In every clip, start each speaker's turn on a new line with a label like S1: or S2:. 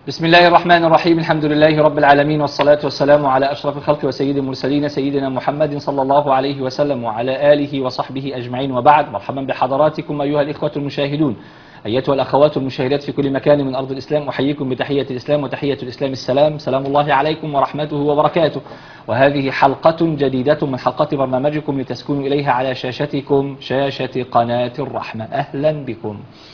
S1: بسم الله الرحمن الرحيم الحمد لله رب العالمين والصلاة والسلام على أشرف الخلق وسيد المرسلين سيدنا محمد صلى الله عليه وسلم وعلى آله وصحبه أجمعين وبعد مرحبا بحضراتكم أيها الإخوة المشاهدون أيتها الأخوات المشاهدات في كل مكان من أرض الإسلام أحييكم بتحية الإسلام وتحية الإسلام السلام سلام الله عليكم ورحمته وبركاته وهذه حلقة جديدة من حلقات برنامجكم لتسكنوا إليها على شاشتكم شاشة قناة الرحمة أهلا بكم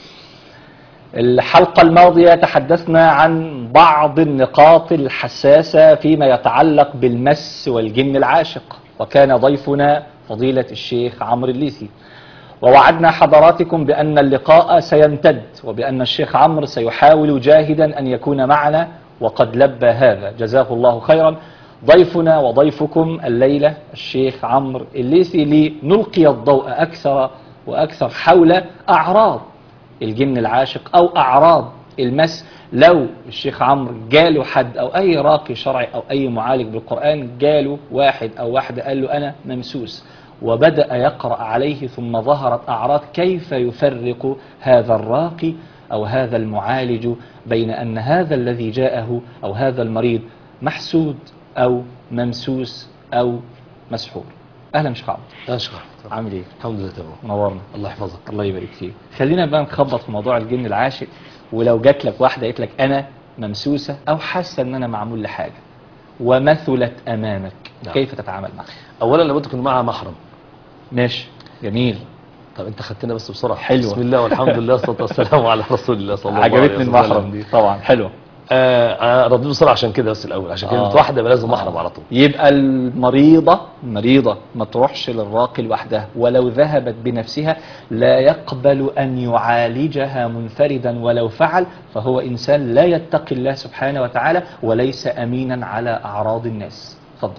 S1: الحلقة الماضية تحدثنا عن بعض النقاط الحساسة فيما يتعلق بالمس والجن العاشق وكان ضيفنا فضيلة الشيخ عمرو الليثي ووعدنا حضراتكم بأن اللقاء سيمتد وبأن الشيخ عمرو سيحاول جاهدا أن يكون معنا وقد لبى هذا جزاه الله خيرا ضيفنا وضيفكم الليلة الشيخ عمرو الليثي لنلقي الضوء أكثر وأكثر حول أعراض الجن العاشق أو أعراض المس لو الشيخ عمرو جاله حد أو أي راقي شرعي أو أي معالج بالقرآن جاله واحد أو واحدة قال له أنا ممسوس وبدأ يقرأ عليه ثم ظهرت أعراض كيف يفرق هذا الراقي أو هذا المعالج بين أن هذا الذي جاءه أو هذا المريض محسود أو ممسوس أو مسحور أهلا شيخ عمرو
S2: اشكر
S1: عامل إيه؟
S2: الحمد لله تمام
S1: منورنا
S2: الله يحفظك
S1: الله يبارك فيك خلينا بقى نخبط في موضوع الجن العاشق ولو جات لك واحدة قالت لك أنا ممسوسة أو حاسة إن أنا معمول لحاجة ومثلت أمامك
S2: نعم.
S1: كيف تتعامل معها؟
S2: اولا لابد يكون معها محرم
S1: ماشي جميل
S2: طب انت خدتنا بس بسرعه
S1: حلوة.
S2: بسم الله والحمد لله والصلاه والسلام على رسول الله صلى الله عليه
S1: عجبتني
S2: وسلم
S1: المحرم دي طبعا حلوة
S2: آه آه رديت بسرعه عشان كده بس الاول عشان كلمه
S1: آه.
S2: واحده يبقى لازم محرم على طول
S1: يبقى المريضة المريضة ما تروحش للراقي لوحدها ولو ذهبت بنفسها لا يقبل أن يعالجها منفردا ولو فعل فهو إنسان لا يتقي الله سبحانه وتعالى وليس أمينا على أعراض الناس تفضل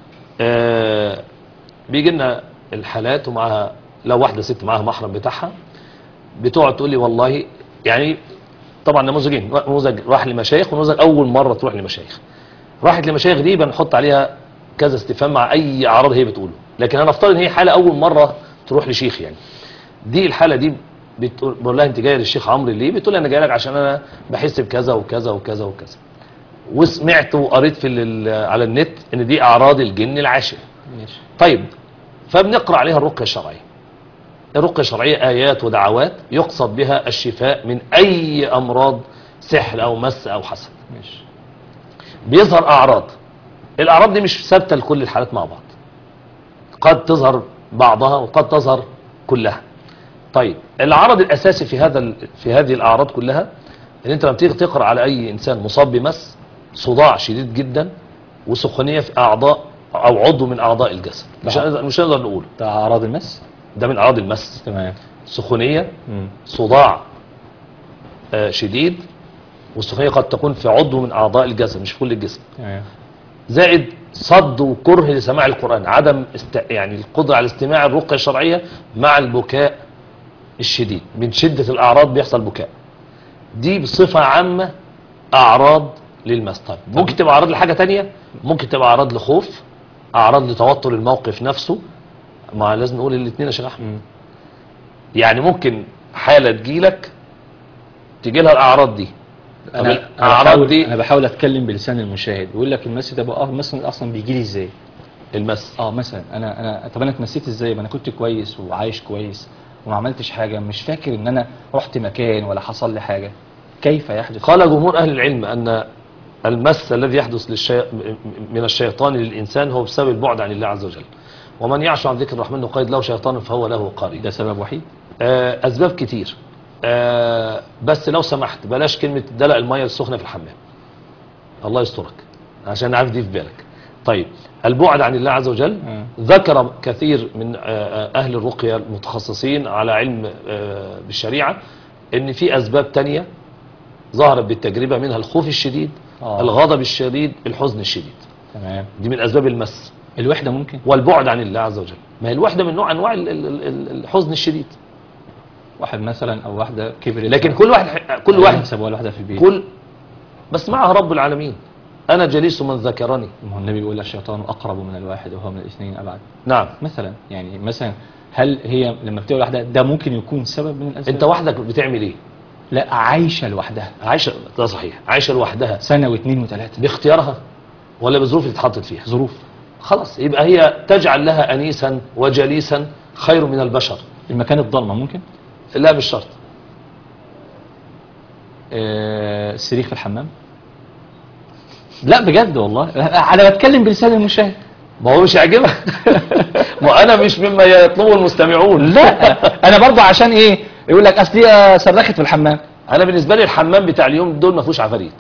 S2: آه بيجي لنا الحالات ومعها لو واحده ست معاها محرم بتاعها بتقعد تقول لي والله يعني طبعا نموذجين نموذج راح لمشايخ ونموذج اول مره تروح لمشايخ راحت لمشايخ دي بنحط عليها كذا استفهام مع اي اعراض هي بتقوله لكن انا افترض ان هي حاله اول مره تروح لشيخ يعني دي الحاله دي بتقول بقول لها انت جايه للشيخ عمرو ليه بتقول لي انا جاي لك عشان انا بحس بكذا وكذا وكذا وكذا وسمعت وقريت في ال- على النت ان دي اعراض الجن العاشق
S1: ماشي
S2: طيب فبنقرا عليها الرقيه الشرعيه الرقيه الشرعيه ايات ودعوات يقصد بها الشفاء من اي امراض سحر او مس او حسد
S1: ماشي
S2: بيظهر اعراض الاعراض دي مش ثابته لكل الحالات مع بعض قد تظهر بعضها وقد تظهر كلها طيب العرض الاساسي في هذا ال- في هذه الاعراض كلها ان انت لما تيجي تقرا على اي انسان مصاب بمس صداع شديد جدا وسخونيه في اعضاء او عضو من اعضاء الجسد مش
S1: نعم.
S2: هنقدر- مش هنقدر نقوله
S1: ده أعراض المس
S2: ده من اعراض المس
S1: تمام
S2: سخونيه
S1: مم.
S2: صداع آه، شديد والسخونيه قد تكون في عضو من اعضاء الجسد مش في كل الجسم
S1: تمام
S2: زائد صد وكره لسماع القرآن عدم است... يعني القدرة على استماع الرقية الشرعية مع البكاء الشديد من شدة الأعراض بيحصل بكاء دي بصفة عامة أعراض للمس طيب ممكن تبقى أعراض لحاجة تانية ممكن تبقى أعراض لخوف أعراض لتوتر الموقف نفسه ما لازم نقول الاثنين يا شيخ أحمد
S1: مم.
S2: يعني ممكن حالة تجيلك تجي لها الأعراض دي طب
S1: أنا أنا
S2: الأعراض
S1: بحاول,
S2: دي
S1: أنا بحاول أتكلم بلسان المشاهد بيقول لك المس ده بقى مثلا أصلا بيجي لي إزاي
S2: المس
S1: اه مثلا انا انا طب انا اتنسيت ازاي ما انا كنت كويس وعايش كويس وما عملتش حاجه مش فاكر ان انا رحت مكان ولا حصل لي حاجه كيف يحدث
S2: قال جمهور أهل العلم أن المس الذي يحدث للشي... من الشيطان للإنسان هو بسبب البعد عن الله عز وجل ومن يعش عن ذكر الرحمن نقيد له شيطان فهو له قرين
S1: ده سبب وحيد
S2: آه، أسباب كتير آه، بس لو سمحت بلاش كلمة دلق المية السخنة في الحمام الله يسترك عشان عارف دي في بالك طيب البعد عن الله عز وجل
S1: مم.
S2: ذكر كثير من آه، آه، أهل الرقية المتخصصين على علم آه، بالشريعة ان في أسباب تانية ظهرت بالتجربة منها الخوف الشديد
S1: آه.
S2: الغضب الشديد الحزن الشديد
S1: تمام
S2: دي من أسباب المس
S1: الوحده ممكن
S2: والبعد عن الله عز وجل ما هي الوحدة من نوع أنواع ال- ال- ال- الحزن الشديد
S1: واحد مثلا او واحده كبرت
S2: لكن كل واحد كل واحد
S1: سابوها لوحدها في البيت
S2: كل بس معها رب العالمين أنا جليس من ذكرني
S1: ما هو النبي بيقول الشيطان اقرب من الواحد وهو من الاثنين ابعد
S2: نعم
S1: مثلا يعني مثلا هل هي لما بتبقى لوحدها ده ممكن يكون سبب من الاسباب
S2: أنت وحدك بتعمل إيه
S1: لا عايشه لوحدها
S2: عايشه ده صحيح عايشه لوحدها
S1: سنه واثنين وثلاثه
S2: باختيارها ولا بالظروف اللي اتحطت فيها
S1: ظروف
S2: خلاص يبقى هي تجعل لها انيسا وجليسا خير من البشر
S1: المكان الضلمه ممكن
S2: لا مش شرط
S1: آه، السرير في الحمام لا بجد والله انا بتكلم بلسان المشاهد
S2: ما هو مش هيعجبك ما انا مش مما يطلبه المستمعون
S1: لا انا برضه عشان ايه يقول لك اصل هي صرخت في الحمام
S2: انا بالنسبه لي الحمام بتاع اليوم دول ما فيهوش عفاريت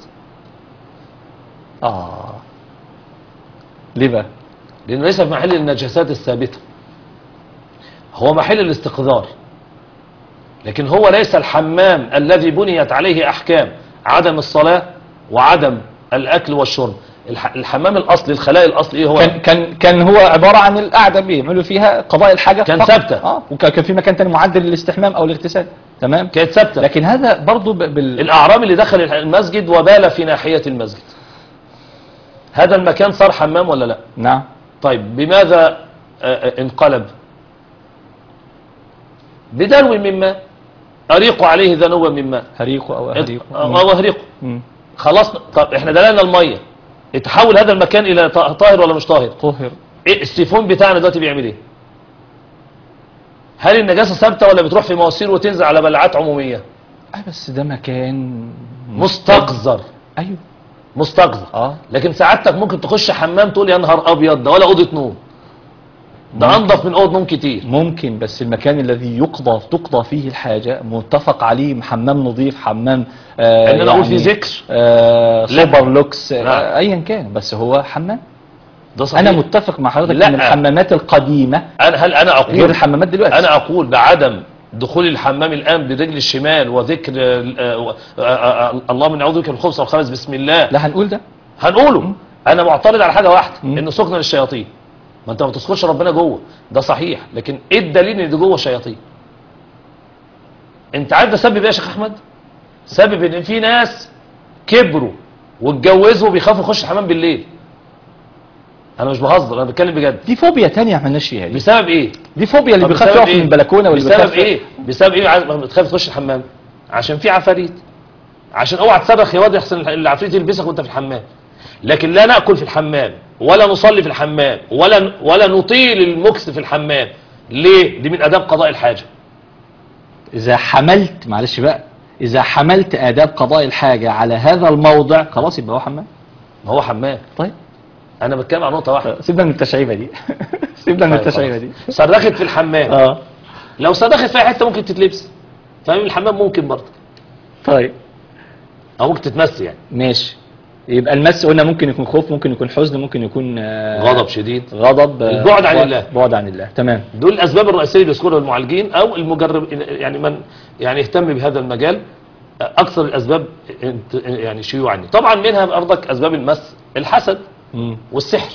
S1: اه ليه بقى
S2: لانه ليس في محل النجاسات الثابته هو محل الاستقذار لكن هو ليس الحمام الذي بنيت عليه احكام عدم الصلاه وعدم الاكل والشرب الح- الحمام الاصلي الخلاء الاصلي ايه هو
S1: كان كان كان هو عباره عن القعده بيعملوا فيها قضاء الحاجه
S2: كان
S1: فقط.
S2: ثابتة.
S1: اه وكان كان في مكان تاني معدل للاستحمام او الاغتسال تمام
S2: كانت ثابته
S1: لكن هذا برضه ب- بال
S2: الاعرابي اللي دخل المسجد وبال في ناحيه المسجد هذا المكان صار حمام ولا لا
S1: نعم
S2: طيب بماذا آه، آه، انقلب بدلو من ماء أريق عليه ذنوبا من ماء
S1: هريق او هريق
S2: أو أهريق
S1: مم.
S2: خلاص طب احنا دلالنا المية اتحول هذا المكان إلى ط- طاهر ولا مش طاهر
S1: طهر
S2: إيه السيفون بتاعنا دلوقتي بيعمل ايه هل النجاسة ثابتة ولا بتروح في مواسير وتنزل على بلعات عمومية
S1: اه بس ده مكان
S2: مستقذر
S1: ايوه
S2: مستقذر
S1: اه
S2: لكن سعادتك ممكن تخش حمام تقول يا نهار ابيض ده ولا اوضه نوم ده انضف من اوضه نوم كتير
S1: ممكن بس المكان الذي يقضى تقضى فيه الحاجة متفق عليه حمام نظيف حمام آه
S2: ان انا اقول في ذكر
S1: آه
S2: لا.
S1: سوبر لوكس
S2: نعم.
S1: آه ايا كان بس هو حمام
S2: ده صحيح
S1: انا متفق مع حضرتك
S2: لا.
S1: ان الحمامات القديمة
S2: انا هل انا
S1: غير
S2: اقول
S1: الحمامات دلوقتي
S2: انا اقول بعدم دخول الحمام الان برجل الشمال وذكر آه، آه، آه، آه، اللهم اني اعوذ بك من الخبث والخبث بسم الله
S1: لا هنقول ده
S2: هنقوله انا معترض على حاجه واحده
S1: مم.
S2: انه سكن للشياطين ما انت ما تذكرش ربنا جوه ده صحيح لكن ايه الدليل ان ده جوه شياطين انت عارف ده سبب ايه يا شيخ احمد سبب ان في ناس كبروا واتجوزوا وبيخافوا يخشوا الحمام بالليل انا مش بهزر انا بتكلم بجد
S1: دي فوبيا تانية ما عملناش فيها دي
S2: بسبب ايه
S1: دي فوبيا اللي
S2: طب
S1: بيخاف
S2: بسبب
S1: يقف
S2: إيه؟
S1: من البلكونة واللي
S2: بسبب
S1: بيخاف
S2: ايه بسبب ايه عايز- بتخاف تخش الحمام عشان في عفاريت عشان اوعى تصرخ يا واد يحسن العفريت يلبسك وانت في الحمام لكن لا ناكل في الحمام ولا نصلي في الحمام ولا ولا نطيل المكس في الحمام ليه دي من اداب قضاء الحاجه
S1: اذا حملت معلش بقى اذا حملت اداب قضاء الحاجة على هذا الموضع خلاص يبقى هو حمام
S2: ما هو حمام
S1: طيب
S2: انا بتكلم عن نقطه واحده
S1: سيبنا من التشعيبة دي سيبنا من
S2: طيب
S1: التشعيبة
S2: خلاص.
S1: دي
S2: صرخت في الحمام
S1: اه
S2: لو صرخت في أي حته ممكن تتلبس فاهم الحمام ممكن برضه
S1: طيب
S2: او ممكن تتمس يعني
S1: ماشي يبقى المس قلنا ممكن يكون خوف ممكن يكون حزن ممكن يكون آه،
S2: غضب شديد
S1: غضب آه،
S2: البعد عن
S1: بعد-
S2: الله.
S1: بعد عن الله تمام
S2: دول الاسباب الرئيسيه اللي بيذكرها المعالجين او المجرب يعني من يعني يهتم بهذا المجال اكثر الاسباب انت- يعني شيوعا طبعا منها برضك اسباب المس الحسد
S1: مم.
S2: والسحر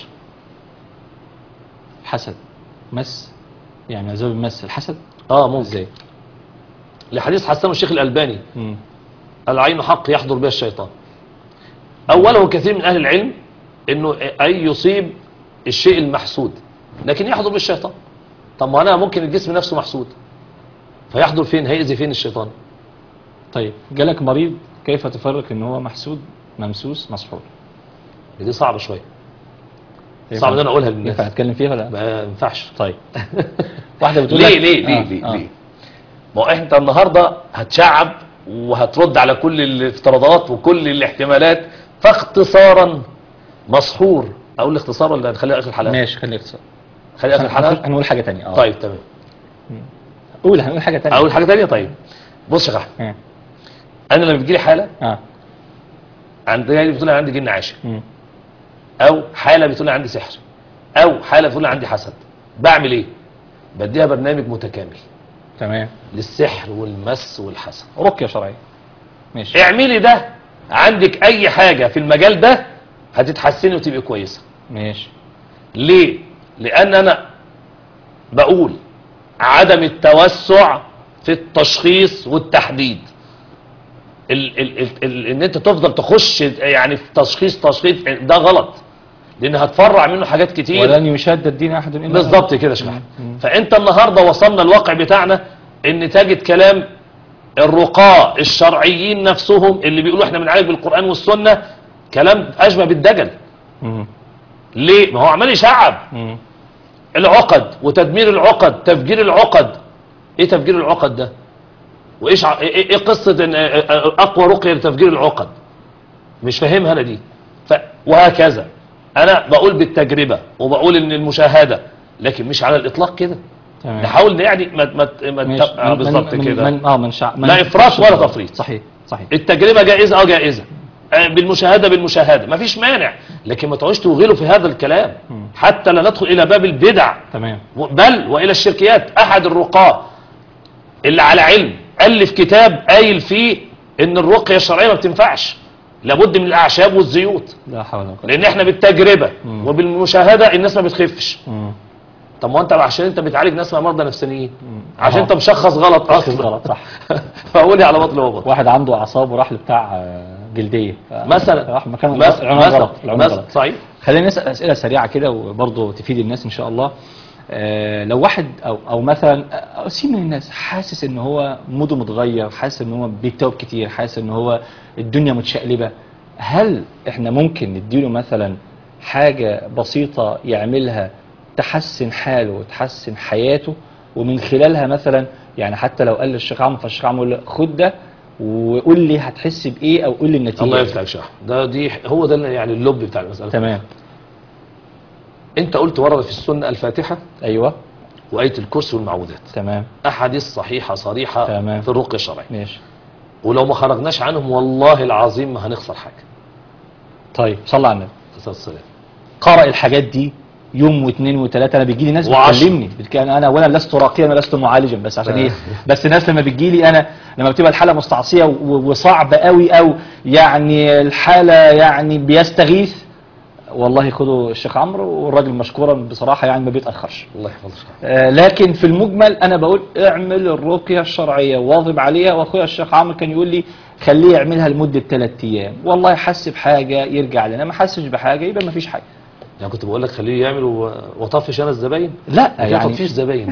S1: حسد مس يعني اسباب المس الحسد
S2: اه ممكن
S1: ازاي
S2: لحديث حسنه الشيخ الالباني
S1: مم.
S2: العين حق يحضر بها الشيطان اوله كثير من اهل العلم انه اي يصيب الشيء المحسود لكن يحضر بالشيطان طب ما انا ممكن الجسم نفسه محسود فيحضر فين هيأذي فين الشيطان
S1: طيب جالك مريض كيف تفرق ان هو محسود ممسوس مسحور
S2: دي صعبه شويه
S1: ينفع-
S2: صعب ان انا اقولها للناس
S1: ينفع اتكلم فيها ولا
S2: ما ينفعش
S1: طيب واحده بتقول
S2: ليه
S1: لك-
S2: ليه ليه
S1: آه،
S2: ليه
S1: آه.
S2: ليه ما هو انت النهارده هتشعب وهترد على كل الافتراضات وكل الاحتمالات فاختصارا مسحور اقول اختصار ولا نخليها اخر الحلقه
S1: ماشي خليك اختصار
S2: خليها اخر الحلقه
S1: هنقول حاجه تانية اه
S2: طيب تمام
S1: قول هنقول حاجه تانية
S2: اقول حاجه ثانيه طيب بص يا احمد
S1: اه
S2: انا لما بتجيلي حاله
S1: اه
S2: عند جاي بتقول لي عندي جن عاشق
S1: مم.
S2: او حاله بتقول لي عندي سحر او حاله بتقول لي عندي حسد بعمل ايه بديها برنامج متكامل
S1: تمام
S2: للسحر والمس والحسد
S1: رقيه شرعيه ماشي
S2: اعملي ده عندك اي حاجة في المجال ده هتتحسني وتبقي كويسة
S1: ماشي
S2: ليه لان انا بقول عدم التوسع في التشخيص والتحديد ال ال ال ال ان انت تفضل تخش يعني في تشخيص تشخيص ده غلط لان هتفرع منه حاجات كتير
S1: ولن يشاد الدين احد الا
S2: بالظبط كده يا شباب
S1: مم.
S2: فانت النهارده وصلنا الواقع بتاعنا ان تجد كلام الرقاة الشرعيين نفسهم اللي بيقولوا احنا بنعالج بالقرآن والسنة كلام أشبه بالدجل
S1: مم.
S2: ليه ما هو عمال يشعب
S1: مم.
S2: العقد وتدمير العقد تفجير العقد ايه تفجير العقد ده وايش ع... ايه إيه قصة إن اقوى رقية لتفجير العقد مش فاهمها انا دي ف... وهكذا انا بقول بالتجربة وبقول ان المشاهدة لكن مش على الاطلاق كده
S1: تمام
S2: نحاول يعني ما ما ما
S1: ماشي.
S2: آه
S1: من-
S2: بالظبط
S1: من-
S2: كده
S1: من اه من شع... من
S2: لا إفراط ولا تفريط.
S1: صحيح صحيح
S2: التجربة جائزة اه جائزة آه، بالمشاهدة بالمشاهدة مفيش مانع لكن ما تقعدش توغلوا في هذا الكلام
S1: مم.
S2: حتى لا ندخل الى باب البدع
S1: تمام
S2: بل والى الشركيات احد الرقاة اللي على علم الف كتاب قايل فيه ان الرقية الشرعية ما بتنفعش لابد من الاعشاب والزيوت
S1: لا حول ولا قوة
S2: لان احنا بالتجربة
S1: مم.
S2: وبالمشاهدة الناس ما بتخفش
S1: مم.
S2: طب ما انت عشان انت بتعالج ناس مع مرضى نفسانيين
S1: مم.
S2: عشان
S1: آه.
S2: انت مشخص غلط
S1: تشخيص
S2: اصلا
S1: غلط صح
S2: فقولي على بطل وبطل
S1: واحد عنده اعصاب وراح لبتاع آه، جلديه ف-
S2: مثلا
S1: راح مكان
S2: مثلا
S1: العنوان
S2: مثلا
S1: غلط العنوان
S2: مثلا
S1: غلط
S2: صحيح
S1: خلينا نسال اسئله سريعه كده وبرضه تفيد الناس ان شاء الله آه، لو واحد او او مثلا او سين من الناس حاسس ان هو موده متغير حاسس ان هو بيتوب كتير حاسس ان هو الدنيا متشقلبه هل احنا ممكن نديله مثلا حاجه بسيطه يعملها تحسن حاله وتحسن حياته ومن خلالها مثلا يعني حتى لو قال للشيخ عمرو فالشيخ عمرو يقول له خد ده وقول لي هتحس بايه او قول لي النتيجه
S2: الله يفتح شيخ ده دي هو ده اللي يعني اللب بتاع المسألة
S1: تمام
S2: انت قلت ورد في السنة الفاتحة
S1: ايوه
S2: وآية الكرسي والمعوذات
S1: تمام
S2: أحاديث صحيحة صريحة
S1: تمام.
S2: في الرقية الشرعية
S1: ماشي
S2: ولو ما خرجناش عنهم والله العظيم ما هنخسر حاجة
S1: طيب صلى على النبي
S2: الصلاة والسلام
S1: قرأ الحاجات دي يوم واثنين وثلاثة انا بيجي لي ناس
S2: وعشرة.
S1: بتكلمني بتكلم انا اولا لست راقيا انا لست معالجا بس عشان
S2: آه.
S1: ايه بس الناس لما بتجي لي انا لما بتبقى الحالة مستعصية و- وصعب قوي او يعني الحالة يعني بيستغيث والله خدوا الشيخ عمرو والراجل مشكورا بصراحة يعني ما بيتأخرش
S2: الله يحفظك
S1: آه، لكن في المجمل انا بقول اعمل الرقيه الشرعيه واظب عليها واخويا الشيخ عمرو كان يقول لي خليه يعملها لمده ثلاث ايام والله حس بحاجه يرجع لنا ما حسش بحاجه يبقى ما فيش حاجه
S2: يعني كنت بقول لك خليه يعمل و- وطفش انا الزباين
S1: لا
S2: يعني
S1: يعني
S2: تطفيش زباين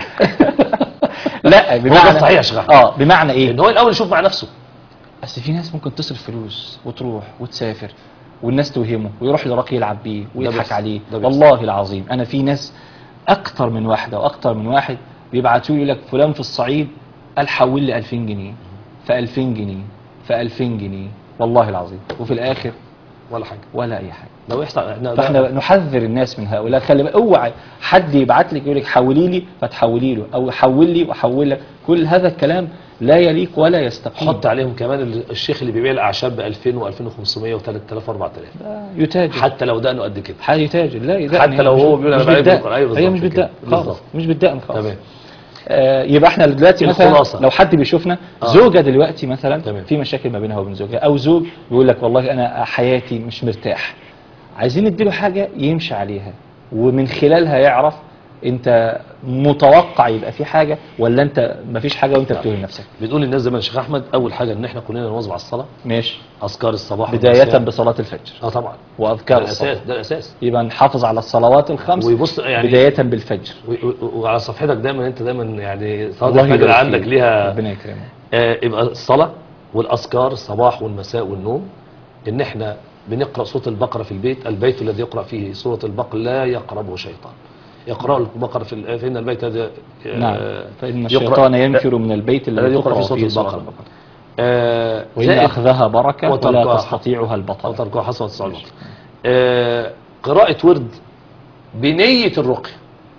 S1: لا
S2: هو
S1: بمعنى
S2: ده صحيح يا شيخ أحمد.
S1: اه بمعنى ايه
S2: ان هو الاول يشوف مع نفسه
S1: اصل في ناس ممكن تصرف فلوس وتروح وتسافر والناس توهمه ويروح لراقي يلعب بيه ويضحك
S2: بيحصل.
S1: عليه
S2: ده بيحصل.
S1: والله العظيم انا في ناس اكتر من واحده واكتر من واحد بيبعتوا لي لك فلان في الصعيد قال حول لي 2000 جنيه ف 2000 جنيه ف 2000 جنيه والله العظيم وفي الاخر
S2: ولا حاجة
S1: ولا اي حاجه
S2: لو يحصل احنا
S1: فاحنا نحذر الناس من هؤلاء خلي بالك اوعى حد يبعت لك يقول لك حولي لي فتحولي له او حول لي واحول لك كل هذا الكلام لا يليق ولا يستقيم
S2: حط عليهم كمان ال- الشيخ اللي بيبيع الاعشاب ب 2000 و2500 و3000 و4000
S1: يتاجر
S2: حتى لو دقنه قد كده
S1: حاجه يتاجر لا يدقن
S2: حتى
S1: هي
S2: لو
S1: مش-
S2: هو بيقول أنا
S1: مش
S2: بعالج
S1: بالدقن.
S2: بالقرآن. أيوة
S1: هي
S2: بالظبط
S1: مش بالدقن
S2: كده.
S1: خالص
S2: بالظبط.
S1: مش بالدقن خالص
S2: تمام
S1: آه يبقى احنا دلوقتي مثلا
S2: الخلاصة.
S1: لو حد بيشوفنا
S2: آه.
S1: زوجة دلوقتي مثلا
S2: تمام.
S1: في مشاكل ما بينها وبين زوجها او زوج بيقول لك والله انا حياتي مش مرتاح عايزين نديله حاجة يمشي عليها ومن خلالها يعرف انت متوقع يبقى في حاجة ولا انت مفيش حاجة وانت بتقول لنفسك
S2: بنقول للناس زي ما الشيخ احمد اول حاجه ان احنا كلنا نواظب على الصلاه
S1: ماشي
S2: اذكار الصباح
S1: بداية
S2: والمساء.
S1: بصلاة الفجر
S2: اه طبعا ده
S1: واذكار
S2: الاساس
S1: الصلاة
S2: ده الاساس
S1: يبقى نحافظ على الصلوات الخمس
S2: ويبص يعني
S1: بداية بالفجر
S2: و- و- وعلى صفحتك دايما انت دايما يعني صلاه
S1: الله
S2: الفجر
S1: يبارك
S2: عندك
S1: فيك.
S2: ليها
S1: ربنا يكرمك
S2: آه يبقى الصلاه والاذكار الصباح والمساء والنوم ان احنا بنقرا سوره البقره في البيت البيت الذي يقرا فيه سوره البقره لا يقربه شيطان يقرا البقره في ال- فان البيت الذي آه،
S1: نعم فإن
S2: يقرأ-
S1: الشيطان ينفر من البيت الذي
S2: الذي
S1: تقرأ فيه سورة
S2: البقرة.
S1: البقرة
S2: آه
S1: وإن
S2: زائد
S1: أخذها بركة ولا
S2: وتركها
S1: تستطيعها
S2: أو
S1: البطل
S2: تركها حسنة الصلاة آه قراءة ورد بنية الرقي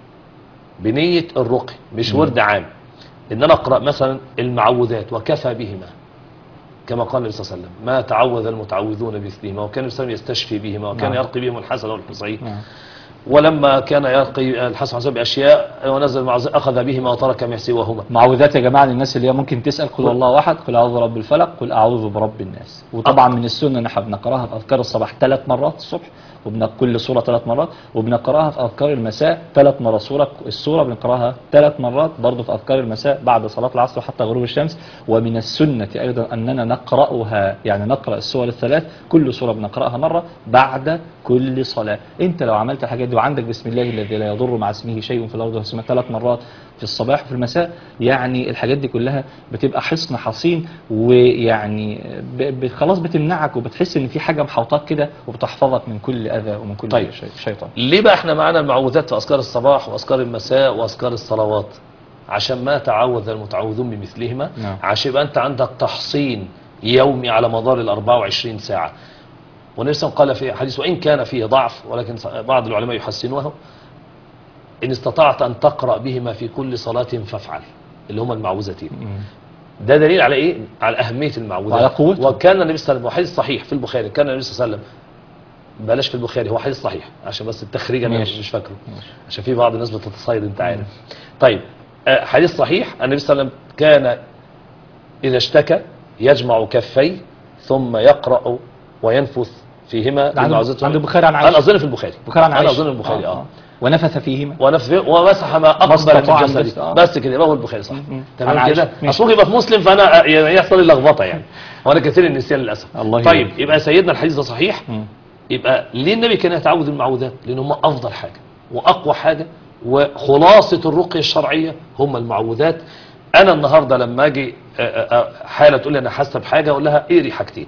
S2: بنية الرقي مش
S1: مم.
S2: ورد عام إن أنا أقرأ مثلا المعوذات وكفى بهما كما قال النبي صلى الله عليه وسلم ما تعوذ المتعوذون بمثلهما وكان الإنسان يستشفي بهما وكان
S1: نعم.
S2: يرقي بهم الحسن والحصين
S1: نعم.
S2: ولما كان يرقي الحسن والحسين بأشياء ونزل مع أخذ بهما وترك ما سواهما
S1: معوذات يا جماعة للناس اللي هي ممكن تسأل قل الله أحد قل أعوذ برب الفلق قل أعوذ برب الناس وطبعا من السنة نحن بنقراها في أذكار الصباح ثلاث مرات الصبح وبن كل سورة ثلاث مرات وبنقراها في أذكار المساء ثلاث مرات سورة السورة بنقراها ثلاث مرات برضه في أذكار المساء بعد صلاة العصر وحتى غروب الشمس ومن السنة أيضا أننا نقرأها يعني نقرأ السور الثلاث كل سورة بنقرأها مرة بعد كل صلاة أنت لو عملت الحاجات دي الورد وعندك بسم الله الذي لا يضر مع اسمه شيء في الارض ولا في السماء ثلاث مرات في الصباح وفي المساء يعني الحاجات دي كلها بتبقى حصن حصين ويعني ب... ب... خلاص بتمنعك وبتحس ان في حاجه محوطاك كده وبتحفظك من كل اذى ومن كل
S2: طيب.
S1: شي... شيطان
S2: ليه بقى احنا معانا المعوذات في اذكار الصباح واذكار المساء واذكار الصلوات عشان ما تعوذ المتعوذون بمثلهما
S1: نعم.
S2: عشان يبقى انت عندك تحصين يومي على مدار ال 24 ساعه والنبي صلى الله عليه وسلم قال في حديث وان كان فيه ضعف ولكن بعض العلماء يحسنوه ان استطعت ان تقرا بهما في كل صلاه فافعل اللي هما المعوذتين
S1: مم.
S2: ده دليل على ايه على اهميه المعوذات
S1: وعلى قوته.
S2: وكان النبي صلى الله عليه وسلم وحديث صحيح في البخاري كان النبي صلى الله عليه وسلم بلاش في البخاري هو حديث صحيح عشان بس التخريج انا
S1: ماشي.
S2: مش فاكره
S1: ماشي.
S2: عشان في بعض الناس بتتصيد انت عارف طيب آه، حديث صحيح النبي صلى الله عليه وسلم كان اذا اشتكى يجمع كفيه ثم يقرا وينفث فيهما
S1: ده عند
S2: بالمعوذات
S1: عند البخاري عن
S2: انا
S1: عائشه
S2: اظن في البخاري
S1: البخاري عن
S2: انا
S1: عائشه
S2: اظن البخاري اه,
S1: ونفث فيهما
S2: ونفس ومسح ما اقبل
S1: استطاع
S2: من
S1: بس،
S2: جسده
S1: آه.
S2: بس كده يبقى هو البخاري صح
S1: مم. عن
S2: تمام
S1: عائشة.
S2: كده
S1: ماشي.
S2: اصل ممكن يبقى في مسلم فانا يعني يحصل لي لخبطه يعني وانا كثير النسيان للاسف
S1: الله
S2: طيب
S1: يبارك.
S2: يبقى سيدنا الحديث ده صحيح
S1: مم.
S2: يبقى ليه النبي كان يتعوذ المعوذات لان هم افضل حاجه واقوى حاجه وخلاصه الرقيه الشرعيه هم المعوذات انا النهارده لما اجي آه، آه، آه، حاله تقول لي انا حاسه بحاجه اقول لها اقري حاجتين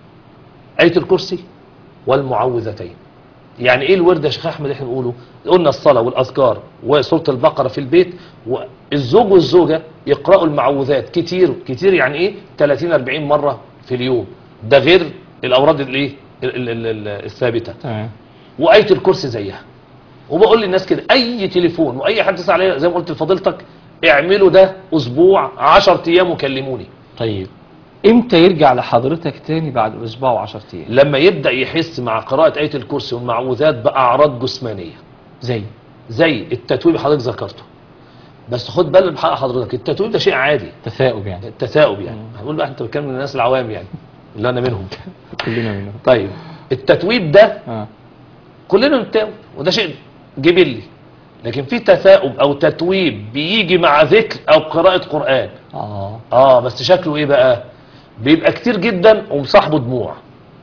S2: ايه الكرسي والمعوذتين يعني ايه الورد يا شيخ احمد احنا بنقوله قلنا الصلاه والاذكار وسوره البقره في البيت والزوج والزوجه يقراوا المعوذات كتير كتير يعني ايه 30 40 مره في اليوم ده غير الاوراد الايه ال- ال- ال- ال- الثابته
S1: تمام
S2: وايه الكرسي زيها وبقول للناس كده اي تليفون واي حد يتصل عليا زي ما قلت لفضيلتك اعملوا ده اسبوع 10 ايام وكلموني
S1: طيب امتى يرجع لحضرتك تاني بعد اسبوع و10 ايام
S2: لما يبدا يحس مع قراءه ايه الكرسي والمعوذات باعراض جسمانيه
S1: زي
S2: زي التتويب حضرتك ذكرته بس خد بالك من حق حضرتك التتويب ده شيء عادي
S1: تثاؤب يعني
S2: التثاؤب يعني هقول بقى انت بتكلم الناس العوام يعني اللي انا منهم
S1: كلنا منهم
S2: طيب التتويب ده
S1: اه
S2: كلنا بنتاوب وده شيء جبلي لكن في تثاؤب او تتويب بيجي مع ذكر او قراءة قرآن
S1: اه
S2: اه بس شكله ايه بقى بيبقى كتير جدا ومصاحبه دموع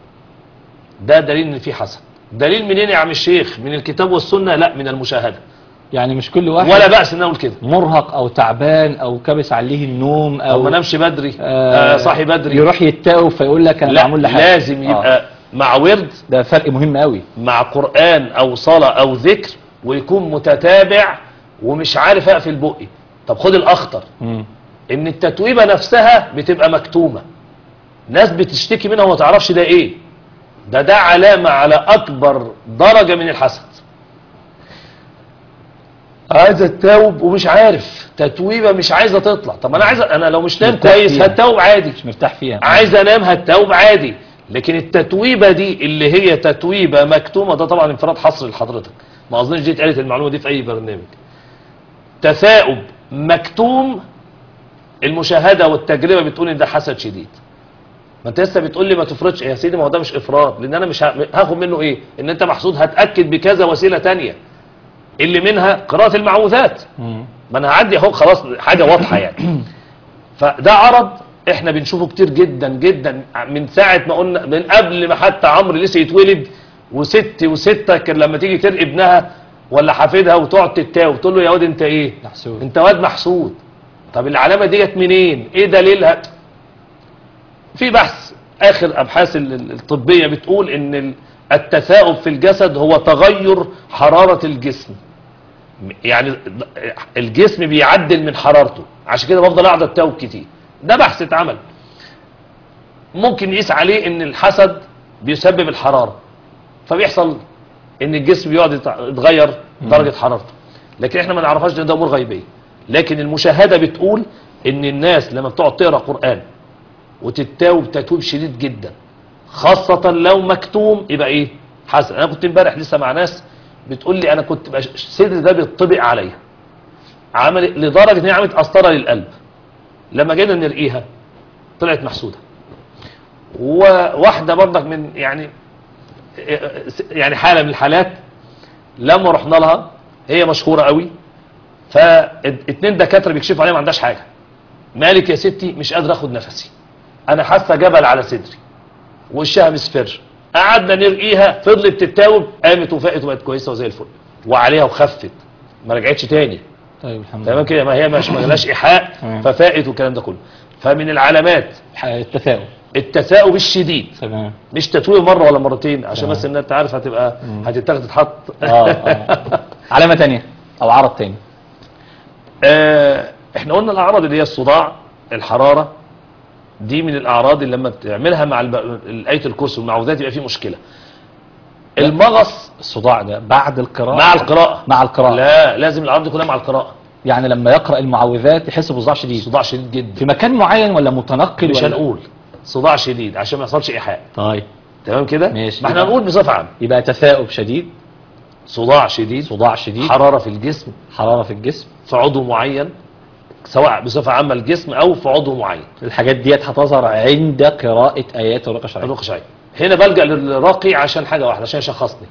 S2: ده دليل ان في حسد دليل منين يا عم الشيخ من الكتاب والسنة لا من المشاهدة
S1: يعني مش كل واحد
S2: ولا بأس ان اقول كده
S1: مرهق او تعبان او كابس عليه النوم
S2: او
S1: او
S2: ما نامش بدري
S1: آه
S2: آه صاحي بدري
S1: يروح يتاوب فيقول لك انا
S2: لا
S1: معمول لي حاجه
S2: لازم
S1: آه.
S2: يبقى مع ورد
S1: ده فرق مهم قوي
S2: مع قرآن او صلاة او ذكر ويكون متتابع ومش عارف اقفل بقي طب خد الاخطر
S1: مم.
S2: ان التتويبة نفسها بتبقى مكتومة ناس بتشتكي منها وما تعرفش ده ايه ده ده علامة على اكبر درجة من الحسد عايز اتاوب ومش عارف تتويبة مش عايزة تطلع طب انا عايز انا لو مش نام
S1: مرتاح
S2: كويس
S1: فيها.
S2: هتاوب عادي
S1: مش مرتاح فيها
S2: عايز انام هتوب عادي لكن التتويبه دي اللي هي تتويبه مكتومه ده طبعا انفراد حصري لحضرتك ما اظنش دي اتقالت المعلومه دي في اي برنامج تثاؤب مكتوم المشاهده والتجربه بتقول ان ده حسد شديد ما انت لسه بتقول لي ما تفرضش يا سيدي ما هو ده مش افراط لان انا مش ه- هاخد منه ايه ان انت محسود هتاكد بكذا وسيله تانية اللي منها قراءه المعوذات
S1: مم.
S2: ما انا هعدي اهو خلاص حاجه واضحه يعني فده عرض احنا بنشوفه كتير جدا جدا من ساعه ما قلنا من قبل ما حتى عمرو لسه يتولد وست وستة كان لما تيجي ترقي ابنها ولا حفيدها وتقعد تتاوب تقول له يا واد انت ايه
S1: محسود
S2: انت واد محسود طب العلامه ديت منين ايه دليلها في بحث اخر ابحاث ال- ال- الطبيه بتقول ان ال- التثاؤب في الجسد هو تغير حراره الجسم يعني الجسم بيعدل من حرارته عشان كده بفضل اقعد اتاوب كتير ده بحث اتعمل ممكن يقيس عليه ان الحسد بيسبب الحراره فبيحصل ان الجسم بيقعد يتع- يتغير درجه حرارته لكن احنا ما نعرفهاش لان ده امور غيبيه لكن المشاهده بتقول ان الناس لما بتقعد تقرا قران وتتاوب تتويب شديد جدا خاصة لو مكتوم يبقى ايه حسن انا كنت امبارح لسه مع ناس بتقول لي انا كنت بقى صدري ده بيطبق عليا عمل لدرجة ان هي عملت قسطرة للقلب لما جينا نرقيها طلعت محسودة وواحدة برضك من يعني يعني حالة من الحالات لما رحنا لها هي مشهورة قوي فاتنين دكاترة بيكشفوا عليها ما عندهاش حاجة مالك يا ستي مش قادر اخد نفسي انا حاسه جبل على صدري وشها مصفر قعدنا نرقيها فضلت تتاوب قامت وفاقت وبقت كويسه وزي الفل وعليها وخفت ما رجعتش تاني
S1: طيب الحمد
S2: تمام
S1: لله
S2: كده ما هي مش ما لهاش ايحاء
S1: تمام.
S2: ففائت والكلام ده كله فمن العلامات
S1: ح- التثاؤب
S2: التثاؤب الشديد
S1: تمام
S2: مش تتويه مره ولا مرتين عشان
S1: تمام.
S2: بس ان انت عارف هتبقى هتتاخد تتحط
S1: اه اه علامة تانية او عرض تاني
S2: آه، احنا قلنا الاعراض اللي هي الصداع الحراره دي من الاعراض اللي لما تعملها مع الب- الايه الكرسي والمعوذات يبقى في مشكله المغص
S1: الصداع ده بعد القراءة
S2: مع القراءه
S1: مع القراءة
S2: لا لازم الاعراض دي كلها مع القراءه
S1: يعني لما يقرأ المعوذات يحس بصداع شديد
S2: صداع شديد جدا
S1: في مكان معين ولا متنقل
S2: مش
S1: ولا
S2: هنقول صداع شديد عشان ما يحصلش ايحاء
S1: طيب
S2: تمام كده
S1: ماشي.
S2: ما احنا هنقول بصفه عامه
S1: يبقى تثاؤب شديد
S2: صداع شديد
S1: صداع شديد
S2: حراره في الجسم
S1: حرارة في الجسم
S2: في عضو معين سواء بصفه عامه الجسم او في عضو معين
S1: الحاجات ديت هتظهر عند قراءة آيات الرقى الشرعية
S2: الرقى شعير هنا بلجأ للراقي عشان حاجة واحدة عشان يشخصني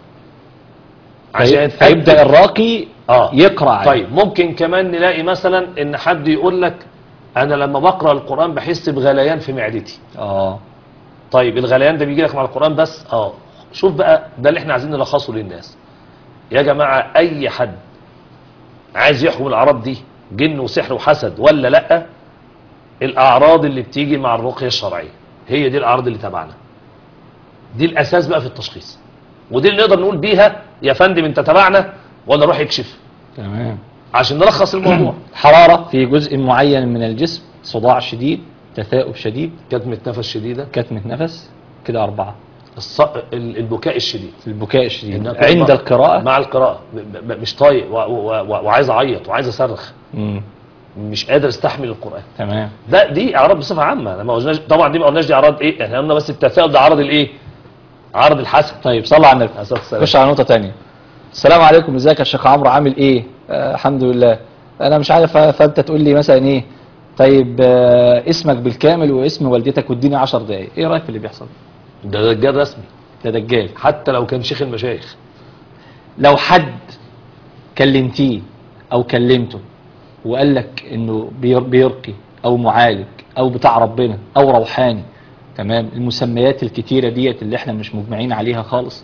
S1: في-
S2: أتأكد.
S1: فيبدأ الراقي
S2: اه
S1: يقرأ عليه.
S2: طيب ممكن كمان نلاقي مثلا ان حد يقول لك انا لما بقرأ القرآن بحس بغليان في معدتي
S1: اه
S2: طيب الغليان ده بيجي لك مع القرآن بس اه شوف بقى ده اللي احنا عايزين نلخصه للناس يا جماعة اي حد عايز يحكم الاعراض دي جن وسحر وحسد ولا لا الاعراض اللي بتيجي مع الرقية الشرعية هي دي الاعراض اللي تبعنا دي الاساس بقى في التشخيص ودي اللي نقدر نقول بيها يا فندم انت تبعنا ولا روح اكشف
S1: تمام
S2: عشان نلخص الموضوع
S1: حرارة في جزء معين من الجسم صداع شديد تثاؤب شديد
S2: كتمة نفس شديدة
S1: كتمة نفس كده أربعة
S2: الص... ال- البكاء الشديد
S1: البكاء الشديد
S2: إنها تبقى
S1: عند القراءة
S2: مع القراءة ب- ب- مش طايق و... و... و... وعايز اعيط وعايز اصرخ
S1: مم.
S2: مش قادر استحمل القرآن
S1: تمام
S2: ده دي اعراض بصفة عامة أنا ما قلناش طبعا دي ما قلناش دي اعراض ايه احنا قلنا بس التفاؤل ده عرض الايه عرض الحسد
S1: طيب صلى على النبي
S2: عليه الصلاة والسلام.
S1: خش على نقطة تانية السلام عليكم ازيك يا شيخ عمرو عامل ايه آه الحمد لله انا مش عارف فانت تقول لي مثلا ايه طيب آه اسمك بالكامل واسم والدتك واديني 10 دقايق ايه رايك في اللي بيحصل
S2: ده دجال رسمي
S1: ده دجال
S2: حتى لو كان شيخ المشايخ
S1: لو حد كلمتيه او كلمته وقال لك انه بير- بيرقي او معالج او بتاع ربنا او روحاني تمام المسميات الكتيرة ديت اللي احنا مش مجمعين عليها خالص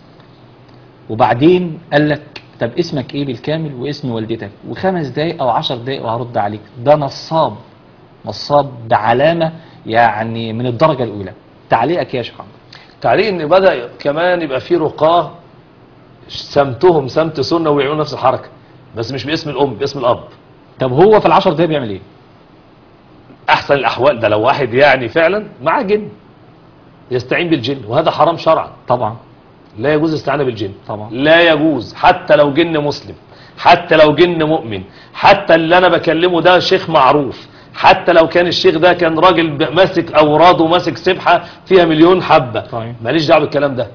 S1: وبعدين قال لك طب اسمك ايه بالكامل واسم والدتك وخمس دقايق او عشر دقايق وهرد عليك ده نصاب نصاب بعلامة يعني من الدرجة الاولى تعليقك يا شيخ عمرو
S2: تعليق ان بدا كمان يبقى في رقاه سمتهم سمت سنه ويعملوا نفس الحركه بس مش باسم الام باسم الاب
S1: طب هو في العشر دقايق بيعمل ايه
S2: احسن الاحوال ده لو واحد يعني فعلا معاه جن يستعين بالجن وهذا حرام شرعا
S1: طبعا
S2: لا يجوز الاستعانه بالجن
S1: طبعا.
S2: لا يجوز حتى لو جن مسلم حتى لو جن مؤمن حتى اللي انا بكلمه ده شيخ معروف حتى لو كان الشيخ ده كان راجل ب- ماسك اوراد وماسك سبحه فيها مليون حبه
S1: طيب.
S2: ماليش دعوه بالكلام ده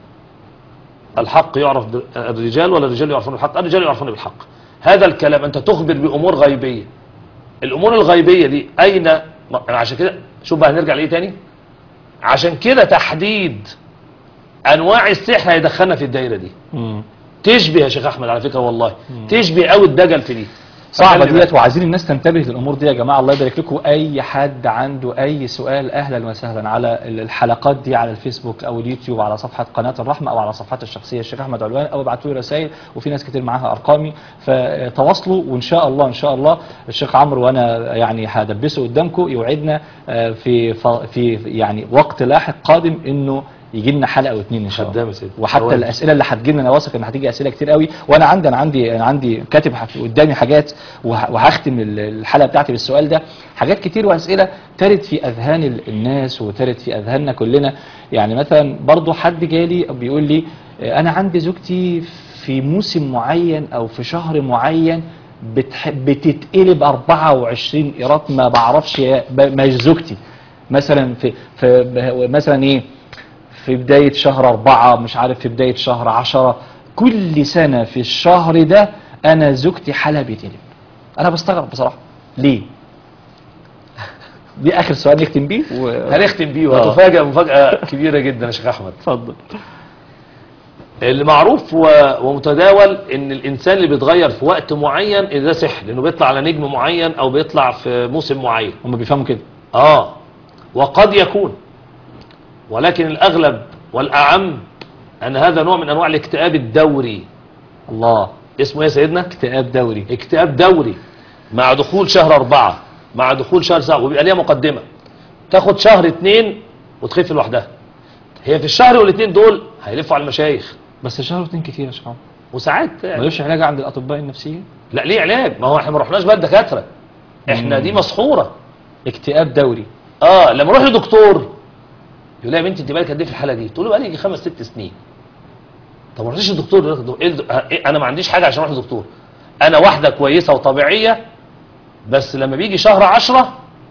S2: الحق يعرف بالرجال ولا الرجال يعرفون بالحق الرجال يعرفون بالحق هذا الكلام انت تخبر بامور غيبيه الامور الغيبيه دي اين ما- عشان كده شوف بقى هنرجع لايه تاني عشان كده تحديد انواع السحر هيدخلنا في الدايره دي
S1: مم.
S2: تشبه يا شيخ احمد على فكره والله تشبه قوي الدجل في دي
S1: صعبة
S2: فخلي
S1: ديت
S2: بالك.
S1: وعايزين الناس تنتبه للأمور دي يا جماعة الله يبارك لكم أي حد عنده أي سؤال أهلا وسهلا على الحلقات دي على الفيسبوك أو اليوتيوب على صفحة قناة الرحمة أو على صفحات الشخصية الشيخ أحمد علوان أو ابعتوا لي رسائل وفي ناس كتير معاها أرقامي فتواصلوا وإن شاء الله إن شاء الله الشيخ عمرو وأنا يعني هدبسه قدامكم يوعدنا آه، في ف- في يعني وقت لاحق قادم إنه يجي لنا حلقه او اتنين ان شاء الله
S2: خدام يا سيدي.
S1: وحتى
S2: ثواني.
S1: الاسئله اللي هتجي لنا انا واثق ان هتيجي اسئله كتير قوي وانا عندي انا عندي انا عندي كاتب ح- قدامي حاجات وه- وهختم ال- الحلقه بتاعتي بالسؤال ده حاجات كتير واسئله ترد في اذهان ال- الناس وترد في اذهاننا كلنا يعني مثلا برضو حد جالي بيقول لي آه، انا عندي زوجتي في موسم معين او في شهر معين بتح- بتتقلب 24 قيراط ما بعرفش يا- ب- مش زوجتي مثلا في, في ب- مثلا ايه في بداية شهر أربعة مش عارف في بداية شهر عشرة كل سنة في الشهر ده أنا زوجتي حالها بيتقلب أنا بستغرب بصراحة ليه؟ دي آخر سؤال نختم بيه و...
S2: هنختم بيه
S1: آه.
S2: وهتفاجئ مفاجاه كبيره جدا يا شيخ احمد
S1: اتفضل
S2: اللي معروف و- ومتداول ان الانسان اللي بيتغير في وقت معين إن ده سحر لانه بيطلع على نجم معين او بيطلع في موسم معين
S1: هم بيفهموا كده
S2: اه وقد يكون ولكن الاغلب والاعم ان هذا نوع من انواع الاكتئاب الدوري
S1: الله
S2: اسمه ايه يا سيدنا
S1: اكتئاب دوري
S2: اكتئاب دوري مع دخول شهر أربعة مع دخول شهر سبعة وبيبقى ليها مقدمة تاخد شهر اتنين وتخف لوحدها هي في الشهر والاتنين دول هيلفوا على المشايخ
S1: بس شهر واتنين كتير يا شيخ عمرو
S2: وساعات يعني
S1: ملوش علاج عند الاطباء النفسيين
S2: لا ليه علاج ما هو احنا ما رحناش بقى الدكاتره احنا
S1: مم.
S2: دي مسحوره
S1: اكتئاب دوري
S2: اه لما اروح لدكتور يقول لي يا بنتي انت بالك قد ايه في الحاله دي تقول له بقالي يجي خمس ست سنين طب ما رحتش الدكتور يقول لك ايه الد- اه، إيه؟ انا ما عنديش حاجه عشان اروح للدكتور انا واحده كويسه وطبيعيه بس لما بيجي شهر عشرة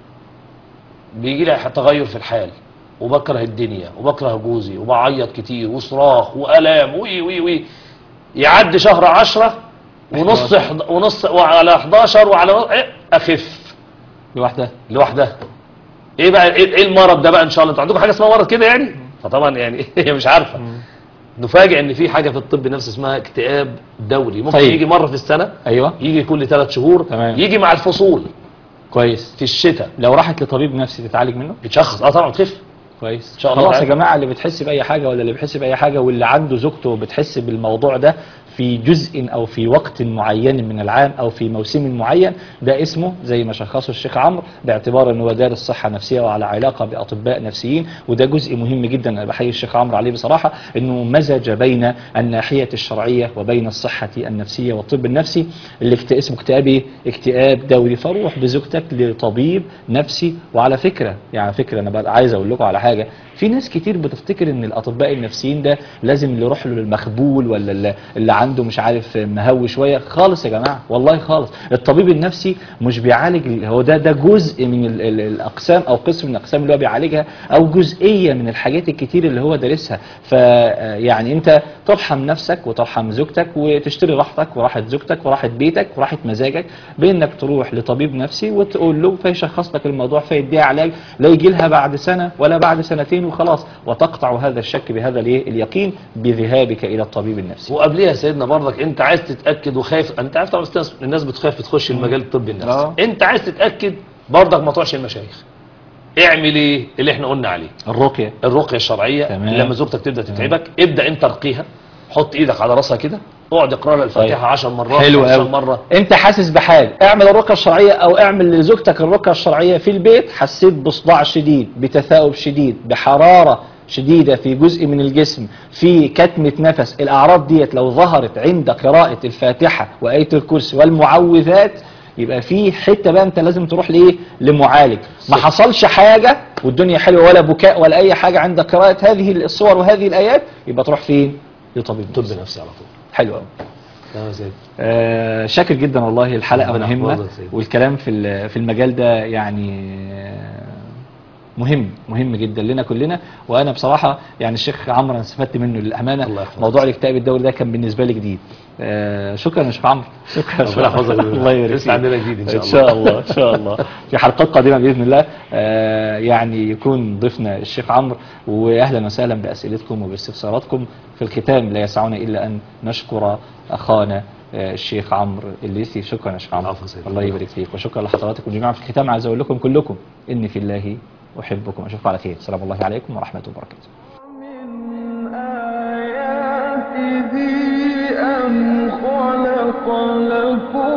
S2: بيجي لي تغير في الحال وبكره الدنيا وبكره جوزي وبعيط كتير وصراخ والام وي وي وي يعدي شهر عشرة ونص حض- ونص وعلى 11 وعلى إيه؟ اخف
S1: لوحدها
S2: لوحدها ايه بقى ايه إيه المرض ده بقى ان شاء الله انتوا عندكم حاجه اسمها مرض كده يعني فطبعا يعني هي مش عارفه نفاجئ ان في حاجه في الطب نفسه اسمها اكتئاب دوري ممكن
S1: طيب.
S2: يجي مره في السنه
S1: ايوه
S2: يجي كل ثلاث شهور
S1: تمام.
S2: يجي مع الفصول
S1: كويس
S2: في الشتاء
S1: لو راحت لطبيب نفسي تتعالج منه
S2: بتشخص اه طبعا تخف
S1: كويس
S2: إن شاء الله
S1: خلاص يا
S2: تعالى.
S1: جماعه اللي بتحس باي حاجه ولا اللي بيحس باي حاجه واللي عنده زوجته بتحس بالموضوع ده في جزء او في وقت معين من العام او في موسم معين ده اسمه زي ما شخصه الشيخ عمرو باعتبار ان هو دارس صحه نفسيه وعلى علاقه باطباء نفسيين وده جزء مهم جدا انا بحيي الشيخ عمرو عليه بصراحه انه مزج بين الناحيه الشرعيه وبين الصحه النفسيه والطب النفسي اللي اكت- اسمه اكتئاب ايه؟ اكتئاب دوري فروح بزوجتك لطبيب نفسي وعلى فكره يعني على فكره انا بقى عايز اقول لكم على حاجه في ناس كتير بتفتكر ان الاطباء النفسيين ده لازم اللي يروح له للمخبول ولا اللي- اللي عنده مش عارف مهوي شويه خالص يا جماعه والله خالص الطبيب النفسي مش بيعالج ال- هو ده ده جزء من ال ال الاقسام او قسم من الاقسام اللي هو بيعالجها او جزئيه من الحاجات الكتير اللي هو دارسها فيعني انت ترحم نفسك وترحم زوجتك وتشتري راحتك وراحه زوجتك وراحه بيتك وراحه مزاجك بانك تروح لطبيب نفسي وتقول له فيشخص لك الموضوع فيديها علاج لا يجي لها بعد سنه ولا بعد سنتين وخلاص وتقطع هذا الشك بهذا الايه اليقين بذهابك الى الطبيب النفسي
S2: وقبلها يا سيدنا برضك انت عايز تتاكد وخايف انت عارف طبعا الناس- الناس بتخاف تخش المجال الطبي النفسي
S1: آه.
S2: انت عايز تتاكد برضك ما تروحش المشايخ اعمل ايه اللي احنا قلنا عليه
S1: الرقيه
S2: الرقيه الشرعيه
S1: تمام.
S2: لما زوجتك تبدا تتعبك ابدا انت ارقيها حط ايدك على راسها كده اقعد اقرا لها الفاتحه
S1: طيب.
S2: 10 مرات
S1: حلو
S2: 15
S1: قوي
S2: مره
S1: انت حاسس بحاجه اعمل الرقيه الشرعيه او اعمل لزوجتك الرقيه الشرعيه في البيت حسيت بصداع شديد بتثاؤب شديد بحراره شديده في جزء من الجسم في كتمه نفس الاعراض ديت لو ظهرت عند قراءه الفاتحه وايه الكرسي والمعوذات يبقى في حته بقى انت لازم تروح لايه لمعالج ما
S2: صح.
S1: حصلش حاجه والدنيا حلوه ولا بكاء ولا اي حاجه عند قراءه هذه الصور وهذه الايات يبقى تروح فين لطبيب
S2: طب
S1: نفسي.
S2: نفسي على طول
S1: حلو قوي
S2: تمام يا سيدي
S1: آه، شاكر جدا والله الحلقة
S2: ربنا
S1: مهمة
S2: يحفظك سيدي.
S1: والكلام في ال- في المجال ده يعني آه، مهم مهم جدا لنا كلنا وانا بصراحة يعني الشيخ عمرو انا استفدت منه للامانة
S2: الله يحفظك.
S1: موضوع الاكتئاب الدوري ده كان بالنسبة لي جديد آه، شكرا يا شيخ عمرو شكرا يا شيخ
S2: ربنا
S1: عمرو.
S2: يحفظك
S1: الله يبارك
S2: لسه
S1: فيك.
S2: عندنا جديد ان شاء
S1: ان
S2: الله
S1: شاء الله ان شاء الله في حلقات قادمه باذن الله آه، يعني يكون ضيفنا الشيخ عمرو واهلا وسهلا باسئلتكم وباستفساراتكم في الختام لا يسعنا الا ان نشكر اخانا آه، الشيخ عمرو الليثي شكرا يا شيخ عمرو
S2: العفو سيدي.
S1: الله يبارك فيك وشكرا لحضراتكم جميعا في الختام عايز اقول لكم كلكم اني في الله احبكم اشوفكم على خير سلام الله عليكم ورحمه وبركاته
S3: من آياته أن خلق لكم